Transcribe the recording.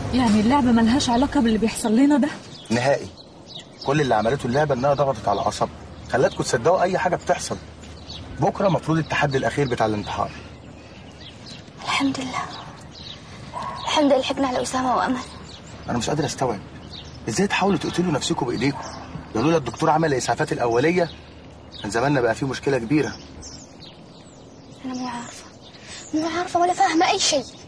يعني اللعبة ملهاش علاقة باللي بيحصل لنا ده نهائي كل اللي عملته اللعبه انها ضغطت على اعصابكم خلتكم تصدقوا اي حاجه بتحصل بكره المفروض التحدي الاخير بتاع الانتحار الحمد لله الحمد لله لحقنا على أسامة وأمل انا مش قادر استوعب ازاي تحاولوا تقتلوا نفسكم بايديكم ده لولا الدكتور عمل الاسعافات الاوليه كان زماننا بقى فيه مشكله كبيره أنا مو عارفة مو عارفة ولا فاهمة أي شيء